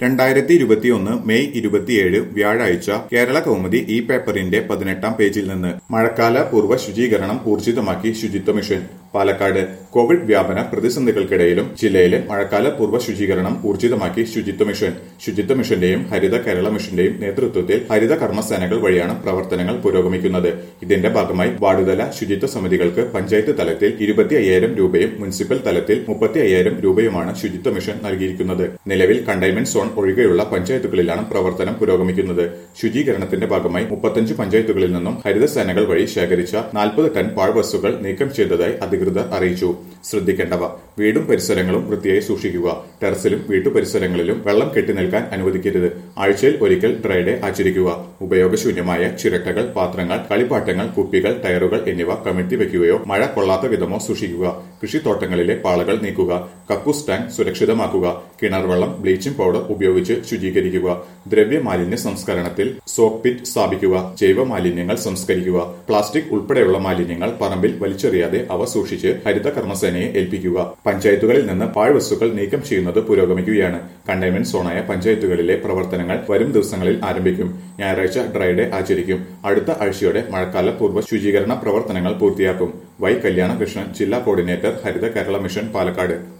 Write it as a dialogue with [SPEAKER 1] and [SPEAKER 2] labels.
[SPEAKER 1] രണ്ടായിരത്തി ഇരുപത്തിയൊന്ന് മെയ് ഇരുപത്തിയേഴ് വ്യാഴാഴ്ച കേരള കൗമുദി ഈ പേപ്പറിന്റെ പതിനെട്ടാം പേജിൽ നിന്ന് മഴക്കാല പൂർവ്വ ശുചീകരണം ഊർജിതമാക്കി ശുചിത്വ മിഷൻ പാലക്കാട് കോവിഡ് വ്യാപന പ്രതിസന്ധികൾക്കിടയിലും ജില്ലയിലെ മഴക്കാല പൂർവ്വ ശുചീകരണം ഊർജിതമാക്കി ശുചിത്വ മിഷൻ ശുചിത്വ മിഷന്റെയും ഹരിത കേരള മിഷന്റെയും നേതൃത്വത്തിൽ ഹരിത കർമ്മസേനകൾ വഴിയാണ് പ്രവർത്തനങ്ങൾ പുരോഗമിക്കുന്നത് ഇതിന്റെ ഭാഗമായി വാർഡുതല ശുചിത്വ സമിതികൾക്ക് പഞ്ചായത്ത് തലത്തിൽ ഇരുപത്തി അയ്യായിരം രൂപയും മുനിസിപ്പൽ തലത്തിൽ മുപ്പത്തി അയ്യായിരം രൂപയുമാണ് ശുചിത്വ മിഷൻ നൽകിയിരിക്കുന്നത് നിലവിൽ കണ്ടെയ്ൻമെന്റ് സോൺ ഒഴികെയുള്ള പഞ്ചായത്തുകളിലാണ് പ്രവർത്തനം പുരോഗമിക്കുന്നത് ശുചീകരണത്തിന്റെ ഭാഗമായി മുപ്പത്തഞ്ച് പഞ്ചായത്തുകളിൽ നിന്നും ഹരിതസേനകൾ വഴി ശേഖരിച്ച നാൽപ്പത് ടൺ പാഴ്വസ്തുക്കൾ നീക്കം ചെയ്തതായി അധികൃതർ അറിയിച്ചു ശ്രദ്ധിക്കേണ്ടവ വീടും പരിസരങ്ങളും വൃത്തിയായി സൂക്ഷിക്കുക ടെറസിലും വീട്ടുപരിസരങ്ങളിലും വെള്ളം കെട്ടി നിൽക്കാൻ അനുവദിക്കരുത് ആഴ്ചയിൽ ഒരിക്കൽ ഡ്രൈ ഡേ ആചരിക്കുക ഉപയോഗശൂന്യമായ ചിരട്ടകൾ പാത്രങ്ങൾ കളിപ്പാട്ടങ്ങൾ കുപ്പികൾ ടയറുകൾ എന്നിവ കമിഴ്ത്തി വെക്കുകയോ മഴ കൊള്ളാത്ത വിധമോ സൂക്ഷിക്കുക കൃഷിത്തോട്ടങ്ങളിലെ പാളകൾ നീക്കുക കക്കൂസ് ടാങ്ക് സുരക്ഷിതമാക്കുക കിണർ വെള്ളം ബ്ലീച്ചിംഗ് പൗഡർ ഉപയോഗിച്ച് ശുചീകരിക്കുക ദ്രവ്യ മാലിന്യ സംസ്കരണത്തിൽ സോക്ക് പിറ്റ് സ്ഥാപിക്കുക ജൈവ മാലിന്യങ്ങൾ സംസ്കരിക്കുക പ്ലാസ്റ്റിക് ഉൾപ്പെടെയുള്ള മാലിന്യങ്ങൾ പറമ്പിൽ വലിച്ചെറിയാതെ അവ സൂക്ഷിച്ച് ഹരിത കർമ്മസേനയെ ഏൽപ്പിക്കുക പഞ്ചായത്തുകളിൽ നിന്ന് പാഴ്വസ്തുക്കൾ നീക്കം ചെയ്യുന്നത് പുരോഗമിക്കുകയാണ് കണ്ടെയ്ൻമെന്റ് സോണായ പഞ്ചായത്തുകളിലെ പ്രവർത്തനങ്ങൾ വരും ദിവസങ്ങളിൽ ആരംഭിക്കും ഞായറാഴ്ച ഡ്രൈ ഡേ ആചരിക്കും അടുത്ത ആഴ്ചയോടെ മഴക്കാല പൂർവ്വ ശുചീകരണ പ്രവർത്തനങ്ങൾ പൂർത്തിയാക്കും വൈ കല്യാണകൃഷ്ണൻ ജില്ലാ കോർഡിനേറ്റർ ഹരിത കേരള മിഷൻ പാലക്കാട്